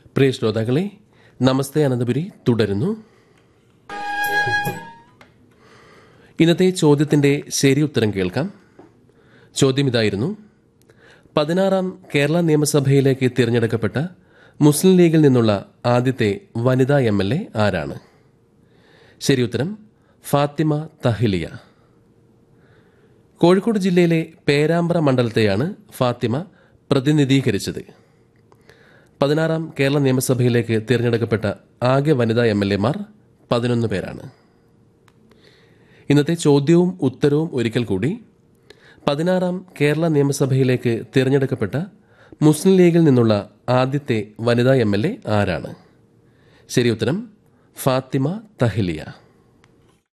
പ്രിയ ശ്രോതാക്കളെ നമസ്തേ അനന്തപുരി തുടരുന്നു ഇന്നത്തെ ചോദ്യത്തിന്റെ ശരി ഉത്തരം കേൾക്കാം ചോദ്യം ഇതായിരുന്നു പതിനാറാം കേരള നിയമസഭയിലേക്ക് തിരഞ്ഞെടുക്കപ്പെട്ട മുസ്ലിം ലീഗിൽ നിന്നുള്ള ആദ്യത്തെ വനിതാ എം എൽ എ ആരാണ് ശരി ഉത്തരം ഫാത്തിമ തഹിലിയ കോഴിക്കോട് ജില്ലയിലെ പേരാമ്പ്ര മണ്ഡലത്തെയാണ് ഫാത്തിമ പ്രതിനിധീകരിച്ചത് പതിനാറാം കേരള നിയമസഭയിലേക്ക് തിരഞ്ഞെടുക്കപ്പെട്ട ആകെ വനിതാ എം എൽ എമാർ പതിനൊന്ന് പേരാണ് ഇന്നത്തെ ചോദ്യവും ഉത്തരവും ഒരിക്കൽ കൂടി പതിനാറാം കേരള നിയമസഭയിലേക്ക് തിരഞ്ഞെടുക്കപ്പെട്ട മുസ്ലിം ലീഗിൽ നിന്നുള്ള ആദ്യത്തെ വനിതാ എം എൽ എ ആരാണ് ശരി ഉത്തരം ഫാത്തിമ തഹിലിയ